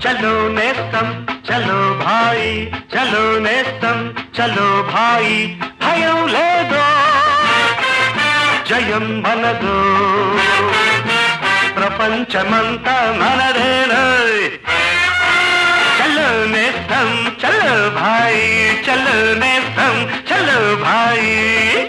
చలో నేస్తం చలో భాయి చలో నేస్తం చలో భాయి భయం లేదో జయం మనదో ప్రపంచమంతా మనదేనా చలో నేస్తం చలో భాయి చలో నేస్తం చలో భాయి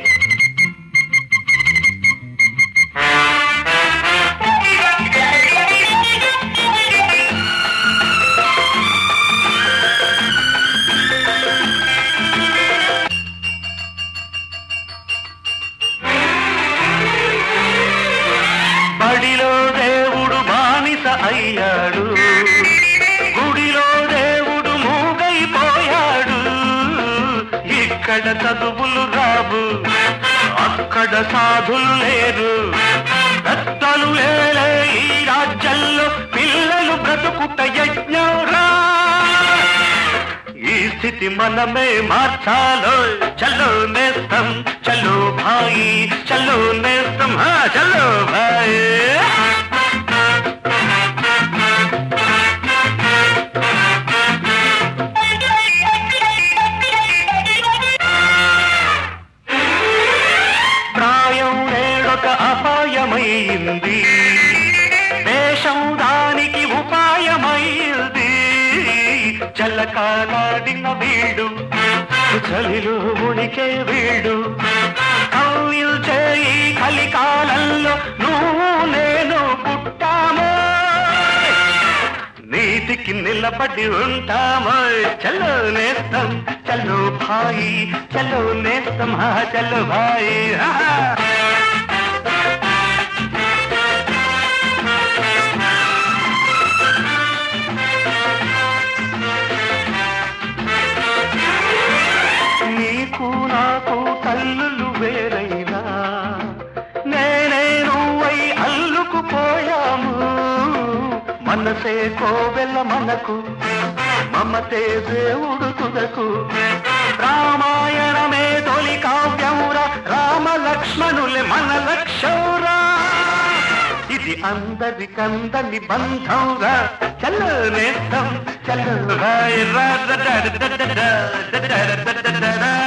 బడిలో దేవుడు బానిస అయ్యాడు గుడిలో దేవుడు మూగైపోయాడు ఇక్కడ చదువులు రావు అక్కడ సాధులు లేరు పెద్దలు లేలే ఈ రాజ్యంలో పిల్లలు బ్రతుకుట యజ్ఞరా ఈ స్థితి మనమే మార్చాలో చలో నేస్తం చలో భాయి చలో నేస్తం హా చలో భాయి ప్రాయం నేడొక అపాయమైంది దేశం దానికి ఉపాయమైంది చల్లకాలాడిన వీడు చలిలో ఉనికే వీడు కవ్విల్చే ఈ కలికాలంలో నువ్వు నేను పుట్టామో నీతికి నిలబడి ఉంటామో చలో నేస్తం చలో భాయి చలో నేస్తం హా చలో భాయి హా నీకు నాకు తల్లులు వేరైనా నేనే నువ్వై అల్లుకుపోయాము మనసే కోవెల మనకు మమతే దేవుడు తుదకు రామాయణమే తొలి కావ్యమురా రామ లక్ష్మణులే మన లక్ష్యౌరా ఇది అందరికందని బంధంగా చల్లో నేస్తం చల్లో భాయ్ రా రా రా రా రా రా రా రా రా రా రా